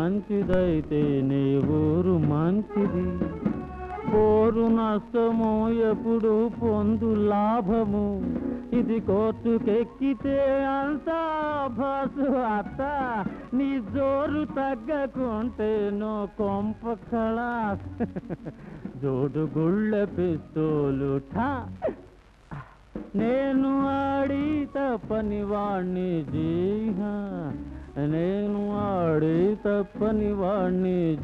మంచిదైతే నీ ఊరు మంచిది పోరు నష్టము ఎప్పుడు పొందు లాభము ఇది కోర్టుకెక్కితే అంతా బస్సు అత్త నీ జోరు తగ్గకుంటే నో కొంప కళ జోడు గుళ్ళ పిస్తోలు ఠా నేను ఆడి తప్పని వాణ్ణి జీహ నేను ఆడి తప్పని వాణ్ణి